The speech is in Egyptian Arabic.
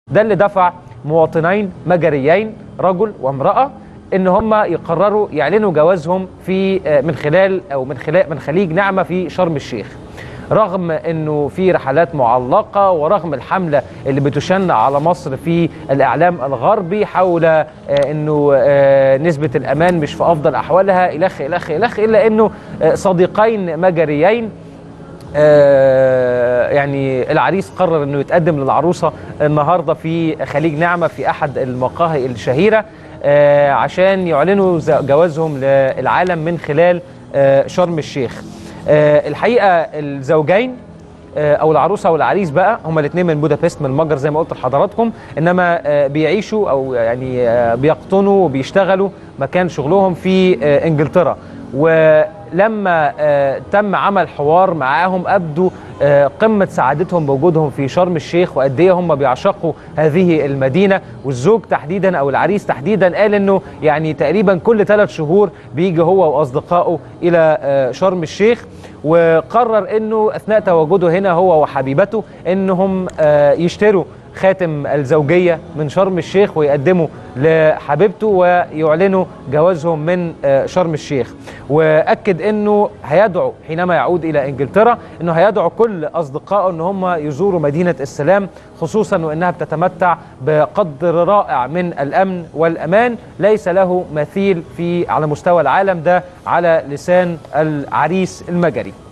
ده اللي دفع مواطنين مجريين رجل وامراه ان هم يقرروا يعلنوا جوازهم في آه، من خلال او من خلال من خليج نعمه في شرم الشيخ رغم انه في رحلات معلقه ورغم الحمله اللي بتشن على مصر في الاعلام الغربي حول آه، انه آه، نسبه الامان مش في افضل احوالها الخ الخ الخ الا انه آه، صديقين مجريين آه، يعني العريس قرر انه يتقدم للعروسه النهارده في خليج نعمه في احد المقاهي الشهيره آه، عشان يعلنوا ز- جوازهم للعالم من خلال آه، شرم الشيخ آه، الحقيقه الزوجين آه، او العروسه والعريس بقى هما الاثنين من بودابست من المجر زي ما قلت لحضراتكم انما آه، بيعيشوا او يعني آه، بيقطنوا وبيشتغلوا مكان شغلهم في آه، انجلترا ولما آه، تم عمل حوار معاهم ابدوا آه، قمه سعادتهم بوجودهم في شرم الشيخ وقد ايه هم بيعشقوا هذه المدينه والزوج تحديدا او العريس تحديدا قال انه يعني تقريبا كل ثلاث شهور بيجي هو واصدقائه الى آه، شرم الشيخ وقرر انه اثناء تواجده هنا هو وحبيبته انهم آه، يشتروا خاتم الزوجيه من شرم الشيخ ويقدموا لحبيبته ويعلنوا جوازهم من آه، شرم الشيخ واكد انه هيدعو حينما يعود الى انجلترا انه هيدعو كل اصدقائه ان هم يزوروا مدينه السلام خصوصا وانها بتتمتع بقدر رائع من الامن والامان ليس له مثيل في على مستوى العالم ده على لسان العريس المجري